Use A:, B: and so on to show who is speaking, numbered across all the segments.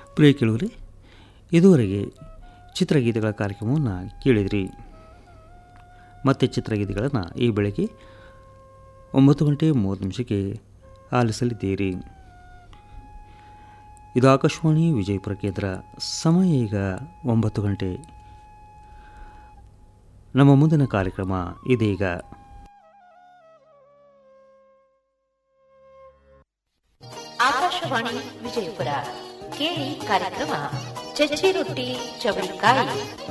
A: ಪ್ರಿಯ ಕೇಳುವರೆ ಇದುವರೆಗೆ ಚಿತ್ರಗೀತೆಗಳ ಕಾರ್ಯಕ್ರಮವನ್ನು ಕೇಳಿದ್ರಿ ಮತ್ತೆ ಚಿತ್ರಗೀತೆಗಳನ್ನು ಈ ಬೆಳಗ್ಗೆ ಒಂಬತ್ತು ಗಂಟೆ ಮೂವತ್ತು ನಿಮಿಷಕ್ಕೆ ಆಲಿಸಲಿದ್ದೀರಿ ಇದು ಆಕಾಶವಾಣಿ ವಿಜಯಪುರ ಕೇಂದ್ರ ಸಮಯ ಈಗ ಒಂಬತ್ತು ಗಂಟೆ ನಮ್ಮ ಮುಂದಿನ ಕಾರ್ಯಕ್ರಮ ಇದೀಗ
B: ಆಕಾಶವಾಣಿ ವಿಜಯಪುರ ಕೇಳಿ ಕಾರ್ಯಕ್ರಮ ಚಚ್ಚಿ ರೊಟ್ಟಿ ಚವಳಿಕಾಯಿ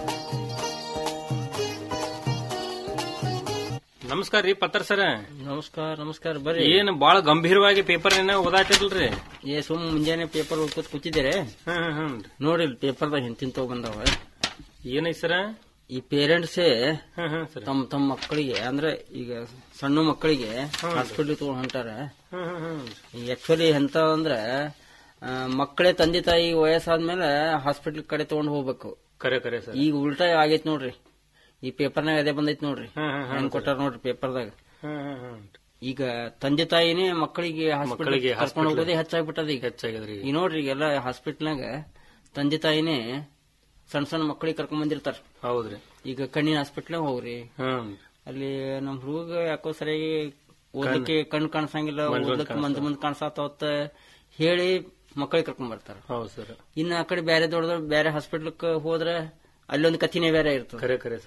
C: ನಮಸ್ಕಾರ ರೀ ಪತ್ರ ಸರ
D: ನಮಸ್ಕಾರ ನಮಸ್ಕಾರ ಬರ್ರಿ
C: ಏನ್ ಬಾಳ ಗಂಭೀರವಾಗಿ ಪೇಪರ್ ಏನ ಓದಾತಿರ್ಲ್ರಿ
D: ಏ ಸುಮ್ ಮುಂಜಾನೆ ಪೇಪರ್ ಓದ್ಕೊತ ಕೂತಿದ್ದೀರಿ
C: ಹ್ಮ್ ಹ್ಮ್
D: ನೋಡ್ರಿ ಪೇಪರ್ದಾಗ ಹಿಂತಿಂತವ್ ಬಂದಾವ
C: ಏನೈತ್ ಸರ
D: ಈ ಪೇರೆಂಟ್ಸೇ
C: ಹ್ಮ್ ಹ್ಮ್ ಸರ
D: ತಮ್ಮ ತಮ್ಮ ಮಕ್ಕಳಿಗೆ ಅಂದ್ರೆ ಈಗ ಸಣ್ಣ ಮಕ್ಕಳಿಗೆ ಹಾಸ್ಪಿಟ್ಲ್ ತಗೊಂಡ್ ಹೊಂಟಾರ
C: ಹ್ಮ್ ಹ್ಮ್ ಹ್ಮ್
D: ಆಕ್ಚುಲಿ ಎಂತ ಅಂದ್ರ ಆ, ಮಕ್ಕಳೇ ತಂದೆ ತಾಯಿ ವಯಸ್ಸಾದ್ಮೇಲೆ ಹಾಸ್ಪಿಟ್ಲ್ ಕಡೆ ತಗೊಂಡ್ ಹೋಗ್ಬೇಕು
C: ಕರೆ ಕರೆ ಸರ್
D: ಈಗ ಉಲ್ಟಾ ಆಗೈತ್ ನೋಡ್ರಿ ಈ ಪೇಪರ್ನಾಗ ಅದೇ ಬಂದೈತ್ ನೋಡ್ರಿ
C: ಹ್ಮ್ ಹ್ಮ್ ಹ್ಮ್
D: ಹೆಂಗ್ ಕೊಟ್ಟಾರ ನೋಡ್ರಿ ಪೇಪರ್ದಾಗ
C: ಹ್ಮ್ ಹ್ಮ್ ಹ್ಮ್
D: ಈಗ ತಂದೆ ತಾಯಿನೇ ಮಕ್ಕಳಿಗೆ ಹಾಸ್ಪಿಟಲ್
C: ಮಕ್ಕಳಿಗೆ
D: ಕರ್ಕೊಂಡು
C: hospital
D: ಹೋಗೋದೇ ಹೆಚ್ಚಾಗ್ಬಿಟ್ಟದ ಈಗ
C: ಹೆಚ್ಚಾಗಿದ್ರಿ
D: ಈಗ ನೋಡ್ರಿ ಈಗೆಲ್ಲ ಹಾಸ್ಪಿಟ್ಲ್ನಾಗ ತಂದೆ ತಾಯಿನೇ ಸಣ್ಣ ಸಣ್ಣ ಮಕ್ಕಳಿಗೆ ಕರ್ಕೊಂಡ್ ಬಂದಿರ್ತಾರ
C: ಹೌದ್ರಿ
D: ಈಗ ಕಣ್ಣಿನ ಹಾಸ್ಪಿಟ್ಲಾಗ ಹೋಗ್ರಿ
C: ಹ್ಮ್
D: ಅಲ್ಲಿ ನಮ್ ಹುಡುಗ ಯಾಕೋ ಸರಿಯಾಗಿ ಓದಕ್ಕೆ ಕಣ್ ಕಾಣಿಸಂಗಿಲ್ಲ ಓದಕ್ಕೆ ಮಂದ್ ಮಂದ್ ಕಾಣಿಸತ್ತ ಹೇಳಿ ಮಕ್ಕಳಿಗೆ ಕರ್ಕೊಂಡ್ ಬರ್ತಾರ
C: ಹೌದ್ ಸರ್
D: ಇನ್ನ ಆ ಕಡೆ ಬೇರೆ ದೊಡ್ಡ ಬೇರೆ ಹಾಸ್ಪಿಟ್ಲ್ಕ್ ಹೋದ್ರ ಅಲ್ಲೊಂದು ಕಥಿನೇ ಬೇರೆ ಇರ್ತದೆ
C: ಕರೆ ಕರೆ ಸರ್